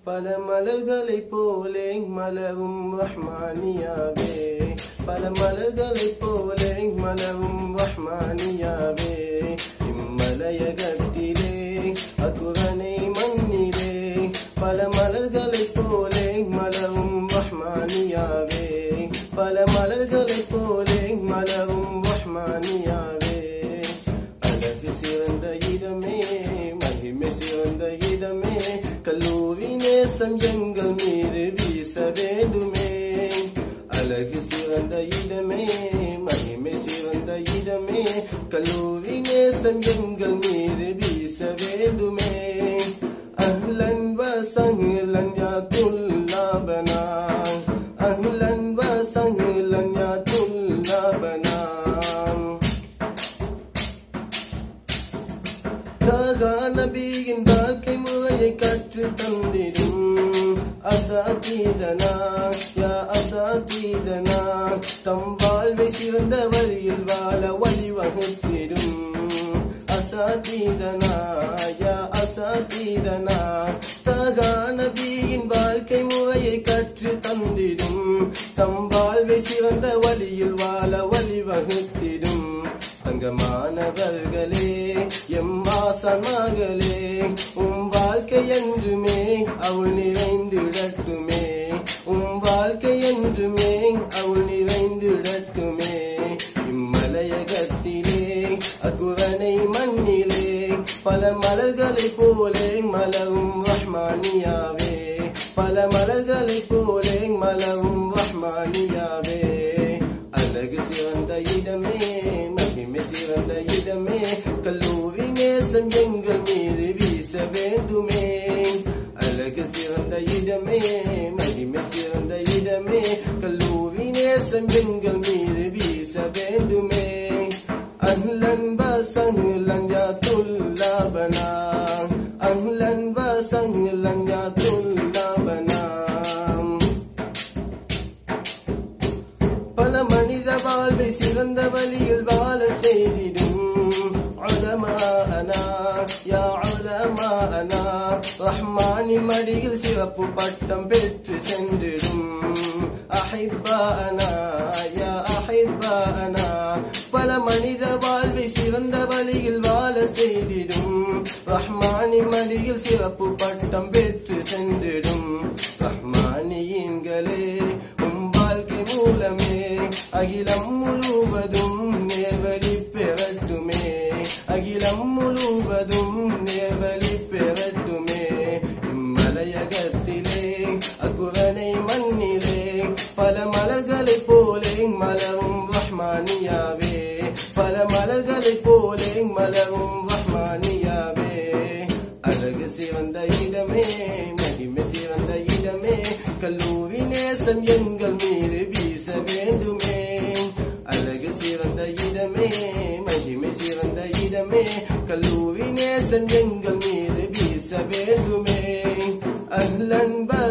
பல மலர்களைப் போலே மலரும் ரஹ்மானியாவே பல மலர்களைப் போலே மலரும் ரஹ்மானியாவே இம்மலையகத்திலே அகுரனை மண்ணிலே பல மலர்களைப் போலே மலரும் ரஹ்மானியாவே பல மலர்களைப் போலே மலரும் ரஹ்மானியாவே அழகு சிறந்த இடமே மகிமை சிறந்த இடமே கல்லூரி நேசம் எங்கள் மீது வீச வேண்டுமே அழகு சிறந்த இடமே மகிமை சிறந்த இடமே கல்லூரி நேசம் எங்கள் மீது வீச வேண்டுமே அஹ்லன் வசஹ்லன் யா துல்லாபனா அஹ்லன் வசஹ்லன் யா துல்லாபனா தாகா நபியின் வாழ்க்கை முறையை கற்று தந்திடும் அசாதீதனா யா அசாதீதனா தம் வாழ்வை சிறந்த வழியில் வாழ வழிவகுத்திடும் அசாதீதனா யா அசாதீதனா தாகா நபியின் வாழ்க்கை முறையை கற்று தந்திடும் தம் வாழ்வை சிறந்த வழியில் வாழ வழிவகுத்திடும் அங்கமானவர்களே எம் ஆசன்மார்களே உம் வாழ்க்கை என்றுமே அவள் நிறைந்திடட்டுமே உம் வாழ்க்கை என்றுமே அவள் நிறைந்திடட்டுமே இம்மலையகத்திலே அகுரனை மண்ணிலே பல மலர்களைப் போலே மலரும் ரஹ்மானியாவே பல மலர்களைப் போலே மலரும் ரஹ்மானியாவே அழகு சிறந்த இடமே மகிமை சிறந்த இடமே கல்லூரி நேசம் எங்கள் மீது வீச வேண்டுமே அழகு சிறந்த இடமே மகிமை சிறந்த இடமே கல்லூரி நேசம் எங்கள் மீது வீச வேண்டுமே அஹ்லன் வசஹ்லன் யா துல்லாபனா அஹ்லன் வசஹ்லன் யா துல்லாபனா பல மனித வாழ்வை சிறந்த வழியில் வாழ செய்திடும் உலமாஅனா, யா உலமாஅனா, ரஹ்மானின் மடியில் சிறப்பு பட்டம் பெற்று சென்றிடும் அஹிப்பானா யா அஹிப்பானா பல மனித வாழ்வை சிறந்த வழியில் வாழ செய்திடும் ரஹ்மானின் மடியில் சிறப்பு பட்டம் பெற்று சென்றிடும் ரஹ்மானியீன்களே உம் வாழ்க்கை மூலமே அகிலம் முழுவதும் நேவலி பெறட்டுமே அகிலம் முழுவதும் நேவலி பெறட்டுமே இம்மலையகத்திலே அக்குரனை மண்ணிலே பல மலர்களைப் போலே மலரும் ரஹ்மானியாவே பல மலர்களைப் போலே மலரும் ரஹ்மானியாவே அழகு சிறந்த இடமே மகிமை சிறந்த இடமே கல்லூரி நேசம் எங்கள் மீது வீச வேண்டுமே அழகு சிறந்த இடமே மகிமை சிறந்த இடமே கல்லூரி நேசம் எங்கள் மீது வீச வேண்டுமே அஹ்லன்